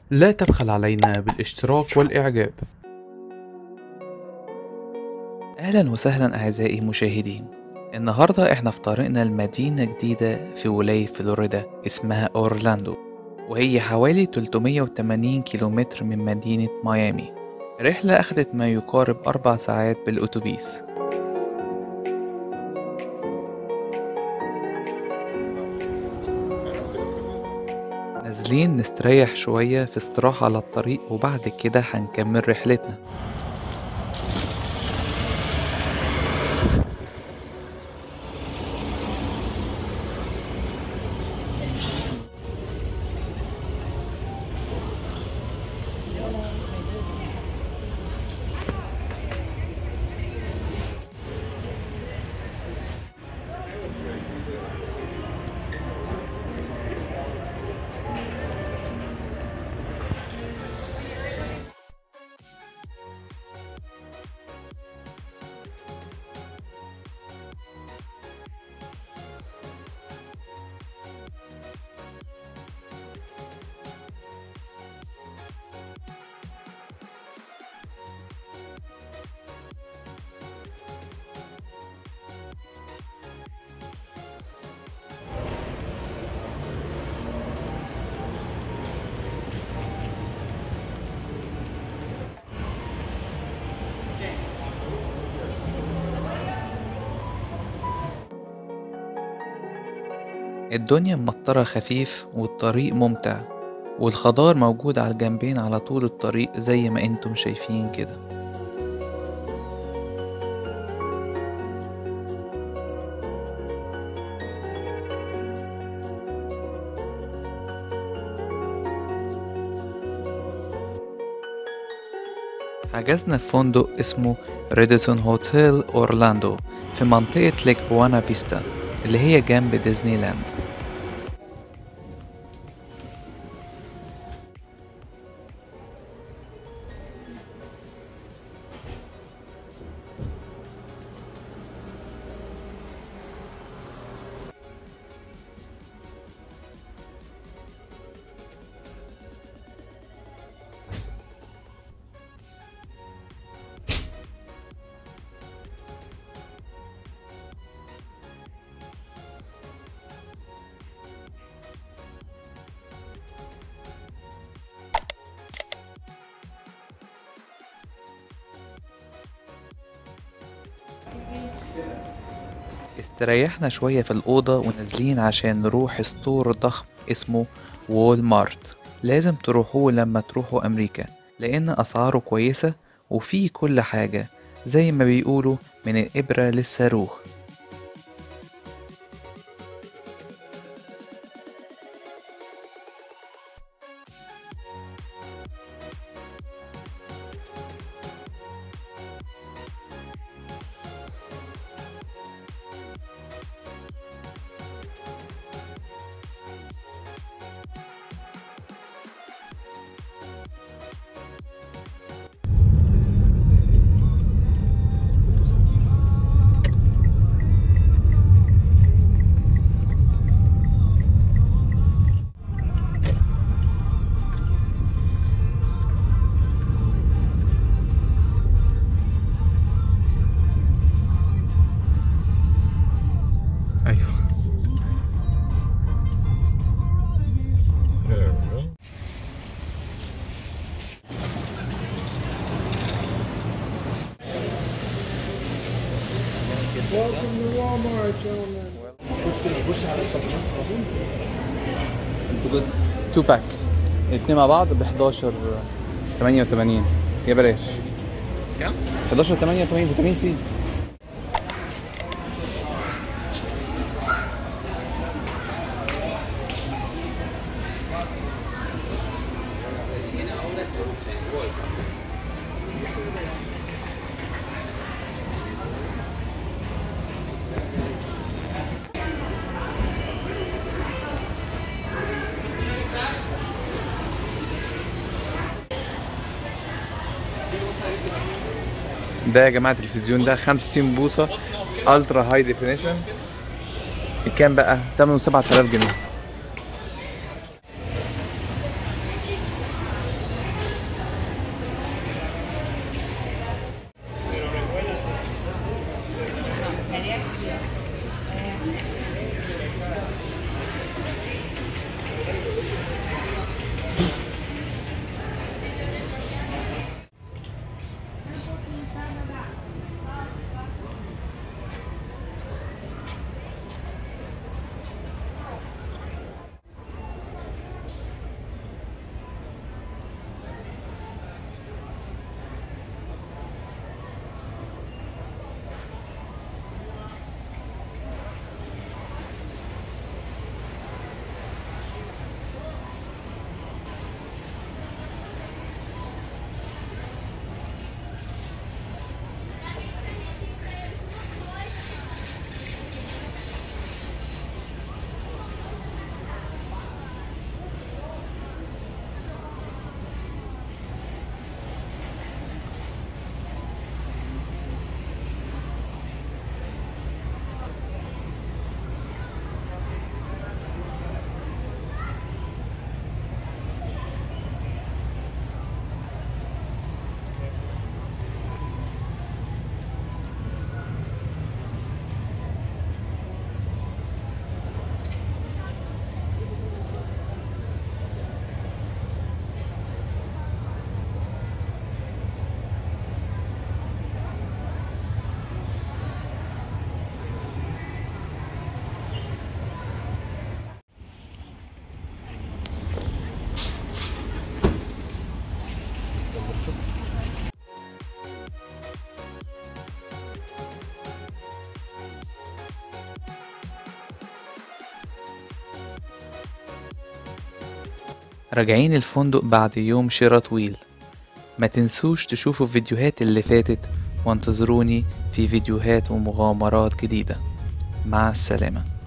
لا تبخل علينا بالاشتراك والإعجاب أهلا وسهلا أعزائي المشاهدين النهاردة احنا في طريقنا لمدينة جديدة في ولاية فلوريدا اسمها أورلاندو وهي حوالي 380 كيلومتر من مدينة ميامي رحلة أخدت ما يقارب أربع ساعات بالأتوبيس نازلين نستريح شوية في استراحة على الطريق وبعد كده هنكمل رحلتنا الدنيا مطرة خفيف والطريق ممتع والخضار موجود على الجنبين على طول الطريق زي ما انتم شايفين كده حجزنا في فندق اسمه ريديسون هوتيل أورلاندو في منطقة ليك بوانا فيستا اللي هي جنب ديزني لاند استريحنا شوية في الأوضة ونازلين عشان نروح ستور ضخم اسمه وول مارت لازم تروحوه لما تروحوا أمريكا لأن أسعاره كويسة وفيه كل حاجة زي ما بيقولوا من الإبرة للصاروخ أيوه تو باك الاثنين مع بعض ب 11 88 يا بلاش كم؟ 11 88 فيتامين سي ده يا جماعه التلفزيون ده 65 بوصه الترا هاي ديفينيشن بكام بقى؟ ثمنه 7000 جنيه راجعين الفندق بعد يوم شراء طويل ما تنسوش تشوفوا الفيديوهات اللي فاتت وانتظروني في فيديوهات ومغامرات جديدة مع السلامة